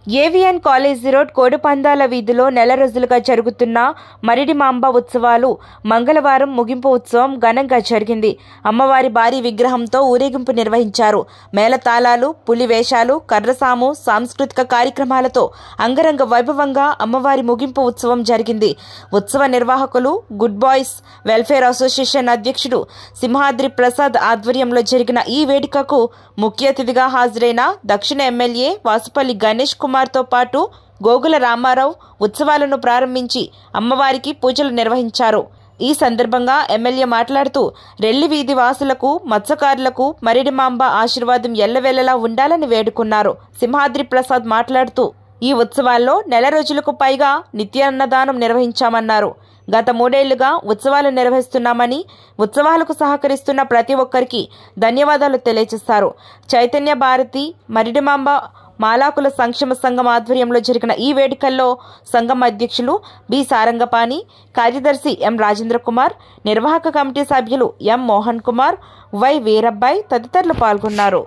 AVN college road కోడిపందాల వీధిలో నెల రోజులుగా జరుగుతున్న మరిడి మాంబ ఉత్సవాలు మంగళవారం ముగింపు ఉత్సవం ఘనంగా జరిగింది అమ్మవారి భారీ విగ్రహంతో ఊరేగింపు నిర్వహించారు మేళతాళాలు పులి వేషాలు కర్రసాము సాంస్కృతిక కార్యక్రమాలతో అంగరంగ వైభవంగా అమ్మవారి ముగింపు ఉత్సవం జరిగింది ఉత్సవ నిర్వాహకులు గుడ్ బాయ్స్ వెల్ఫేర్ అసోసియేషన్ అధ్యక్షుడు సింహాద్రి ప్రసాద్ ఆధ్వర్యంలో జరిగిన ఈ వేడుకకు ముఖ్య అతిథిగా హాజరైన దక్షిణ ఎమ్మెల్యే వాసుపల్లి గణేష్ కుమార్తో పాటు గోగుల రామారావు ఉత్సవాలను ప్రారంభించి అమ్మవారికి పూజలు నిర్వహించారు ఈ సందర్భంగా ఎమ్మెల్యే మాట్లాడుతూ రెల్లి వీధి వాసులకు మత్స్యకారులకు మరిడిమాంబ ఆశీర్వాదం ఎల్లవెల్లలా ఉండాలని వేడుకున్నారు సింహాద్రి ప్రసాద్ మాట్లాడుతూ ఈ ఉత్సవాల్లో నెల రోజులకు పైగా నిత్యాన్నదానం నిర్వహించామన్నారు గత మూడేళ్లుగా ఉత్సవాలు నిర్వహిస్తున్నామని ఉత్సవాలకు సహకరిస్తున్న ప్రతి ఒక్కరికి ధన్యవాదాలు తెలియజేశారు చైతన్య భారతి మరిడిమాంబ మాలాకుల సంక్షేమ సంఘం ఆధ్వర్యంలో జరిగిన ఈ వేడుకల్లో సంఘం అధ్యక్షులు బి సారంగపాణి కార్యదర్శి ఎం రాజేంద్ర కుమార్ నిర్వాహక కమిటీ సభ్యులు ఎం మోహన్ కుమార్ వై వీరబ్బాయి తదితరులు పాల్గొన్నారు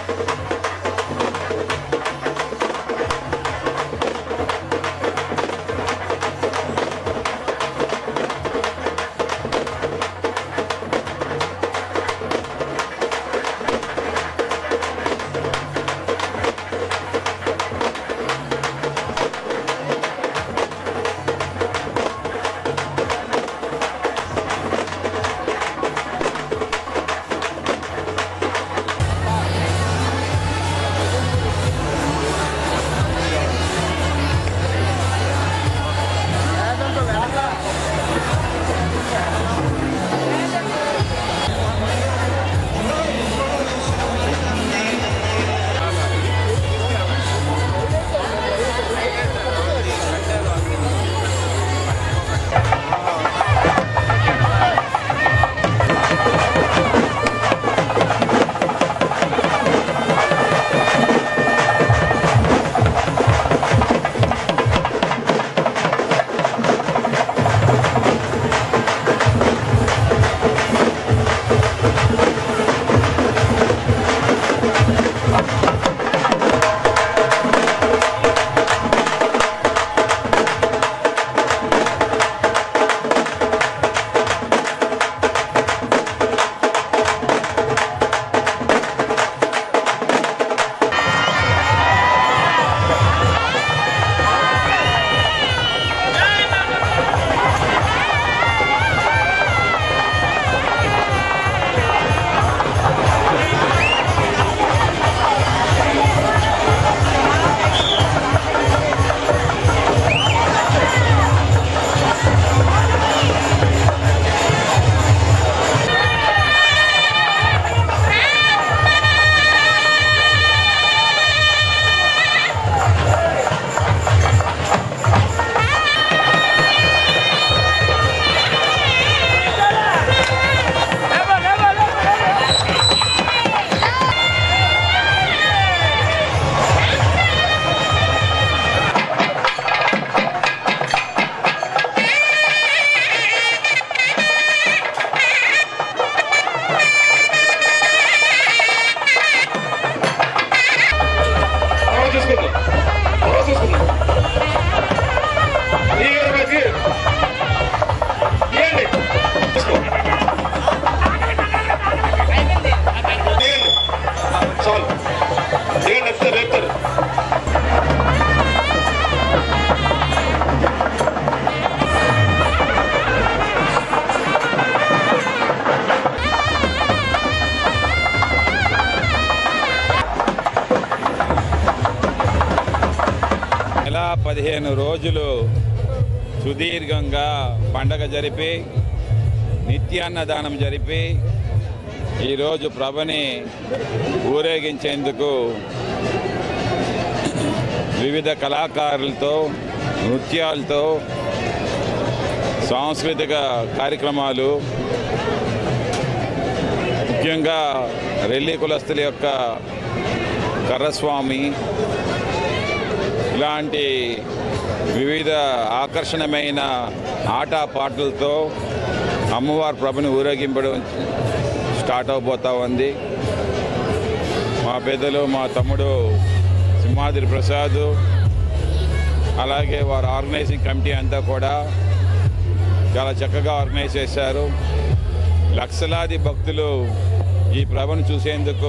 అలా చూసుకుందాం అలా చూసుకుందాం ఈ గారు బయటికి తీయండి తీసుకో తీయండి చాలు తీయండి ఎత్తారు ఎత్తారు నెల పదిహేను రోజులు సుదీర్ఘంగా పండగ జరిపి నిత్యాన్నదానం జరిపి ఈరోజు ప్రభని ఊరేగించేందుకు వివిధ కళాకారులతో నృత్యాలతో సాంస్కృతిక కార్యక్రమాలు ముఖ్యంగా రెల్లి కులస్తుల యొక్క కర్రస్వామి ఇలాంటి వివిధ ఆకర్షణమైన ఆట పాటలతో అమ్మవారి ప్రభుని ఊరేగింపడం స్టార్ట్ అవబోతా ఉంది మా పెద్దలు మా తమ్ముడు సింహాద్రి ప్రసాద్ అలాగే వారి ఆర్గనైజింగ్ కమిటీ అంతా కూడా చాలా చక్కగా ఆర్గనైజ్ చేశారు లక్షలాది భక్తులు ఈ ప్రభను చూసేందుకు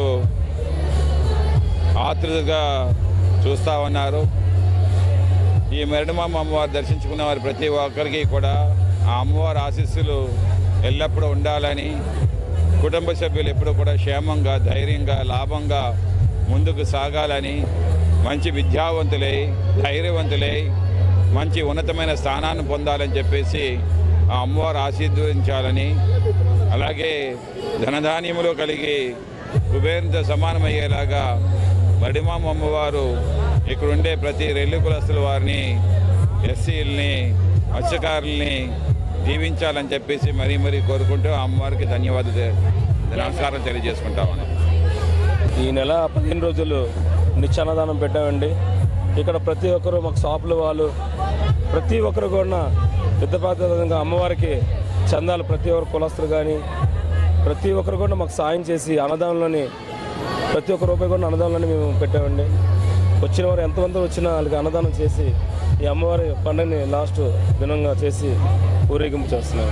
ఆతృతగా చూస్తూ ఉన్నారు ఈ మెరడమామ అమ్మవారు దర్శించుకున్న వారి ప్రతి ఒక్కరికి కూడా ఆ అమ్మవారి ఆశీస్సులు ఎల్లప్పుడూ ఉండాలని కుటుంబ సభ్యులు ఎప్పుడూ కూడా క్షేమంగా ధైర్యంగా లాభంగా ముందుకు సాగాలని మంచి విద్యావంతులై ధైర్యవంతులై మంచి ఉన్నతమైన స్థానాన్ని పొందాలని చెప్పేసి ఆ అమ్మవారు ఆశీర్వదించాలని అలాగే ధనధాన్యములు కలిగి కుబేరంతో సమానమయ్యేలాగా మడిమామ అమ్మవారు ఇక్కడ ఉండే ప్రతి రెల్లు కులస్తుల వారిని ఎస్సీలని మత్స్యకారుల్ని దీవించాలని చెప్పేసి మరీ మరీ కోరుకుంటూ ఆ అమ్మవారికి ధన్యవాదాలు నమస్కారం తెలియజేసుకుంటామని ఈ నెల పదిహేను రోజులు నిత్యాన్నదానం పెట్టామండి ఇక్కడ ప్రతి ఒక్కరు మాకు షాపుల వాళ్ళు ప్రతి ఒక్కరు కూడా విధంగా అమ్మవారికి చందాలు ప్రతి ఒక్కరు కులస్తులు కానీ ప్రతి ఒక్కరు కూడా మాకు సాయం చేసి అన్నదానంలోని ప్రతి ఒక్క రూపాయి కూడా అన్నదానంలోని మేము పెట్టామండి వచ్చిన వారు ఎంతమంది వచ్చినా వాళ్ళకి అన్నదానం చేసి ఈ అమ్మవారి పండుగని లాస్ట్ దినంగా చేసి ఊరేగింపు చేస్తున్నాం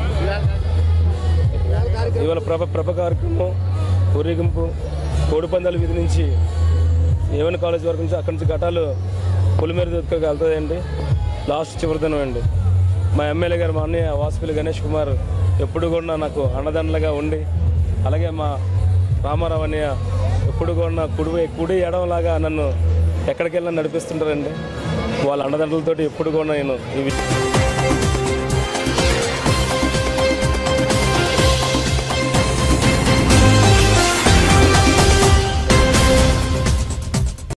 ఇవాళ ప్రభ ప్రభ కార్యక్రమం ఊరేగింపు కోడిపందాల వీధి నుంచి ఏవన్ కాలేజ్ వరకు నుంచి అక్కడి నుంచి ఘటాలు పులిమేర దగ్గరికి వెళ్తుందండి లాస్ట్ చివరి దినం అండి మా ఎమ్మెల్యే గారు మా అన్నయ్య వాసుపల్లి గణేష్ కుమార్ ఎప్పుడు కూడా నాకు అన్నదండలుగా ఉండి అలాగే మా రామారావు అన్నయ్య ఎప్పుడు కూడా కుడి కుడి ఎడవలాగా నన్ను ఎక్కడికి వెళ్ళినా నడిపిస్తుంటారండి వాళ్ళ అన్నదండలతోటి ఎప్పుడు కూడా నేను ఈ వి-